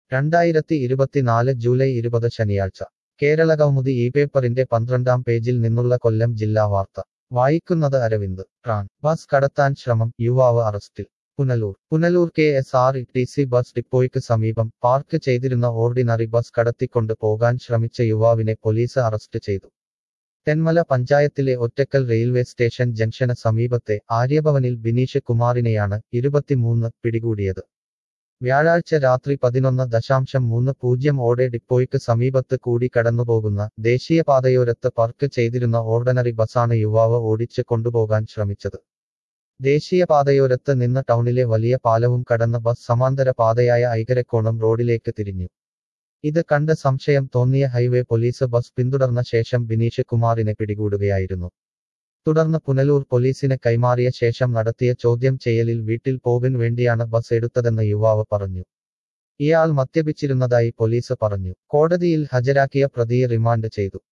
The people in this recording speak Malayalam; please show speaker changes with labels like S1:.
S1: രണ്ടായിരത്തി ഇരുപത്തിനാല് ജൂലൈ ഇരുപത് ശനിയാഴ്ച കേരളകൗമുദി ഈ പേപ്പറിന്റെ പന്ത്രണ്ടാം പേജിൽ നിന്നുള്ള കൊല്ലം ജില്ലാ വാർത്ത വായിക്കുന്നത് അരവിന്ദ് റാൻ ബസ് കടത്താൻ ശ്രമം യുവാവ് അറസ്റ്റിൽ Punalur Punalur K S R T C bus ഡിപ്പോയ്ക്ക് സമീപം പാർക്ക് ചെയ്തിരുന്ന ഓർഡിനറി ബസ് കടത്തിക്കൊണ്ട് പോകാൻ ശ്രമിച്ച യുവാവിനെ പോലീസ് അറസ്റ്റ് ചെയ്തു തെന്മല പഞ്ചായത്തിലെ ഒറ്റക്കൽ റെയിൽവേ സ്റ്റേഷൻ ജംഗ്ഷന് സമീപത്തെ ആര്യഭവനിൽ ബിനീഷ് കുമാറിനെയാണ് ഇരുപത്തിമൂന്ന് പിടികൂടിയത് വ്യാഴാഴ്ച രാത്രി പതിനൊന്ന് ദശാംശം മൂന്ന് പൂജ്യം ഓടെ ഡിപ്പോയ്ക്ക് സമീപത്ത് കൂടി കടന്നുപോകുന്ന ദേശീയപാതയോരത്ത് പാർക്ക് ചെയ്തിരുന്ന ഓർഡിനറി ബസ്സാണ് യുവാവ് ഓടിച്ച് കൊണ്ടുപോകാൻ ശ്രമിച്ചത് ദേശീയപാതയോരത്ത് നിന്ന് ടൗണിലെ വലിയ പാലവും കടന്ന് ബസ് സമാന്തര പാതയായ ഐകരക്കോണം റോഡിലേക്ക് തിരിഞ്ഞു ഇത് കണ്ട് സംശയം തോന്നിയ ഹൈവേ പോലീസ് ബസ് പിന്തുടർന്ന ശേഷം ബിനീഷ് കുമാറിനെ പിടികൂടുകയായിരുന്നു തുടർന്ന് പുനലൂർ പോലീസിന് കൈമാറിയ ശേഷം നടത്തിയ ചോദ്യം ചെയ്യലിൽ വീട്ടിൽ പോകാൻ വേണ്ടിയാണ് ബസ് എടുത്തതെന്ന് യുവാവ് പറഞ്ഞു ഇയാൾ മദ്യപിച്ചിരുന്നതായി പോലീസ് പറഞ്ഞു കോടതിയിൽ ഹാജരാക്കിയ പ്രതിയെ റിമാൻഡ് ചെയ്തു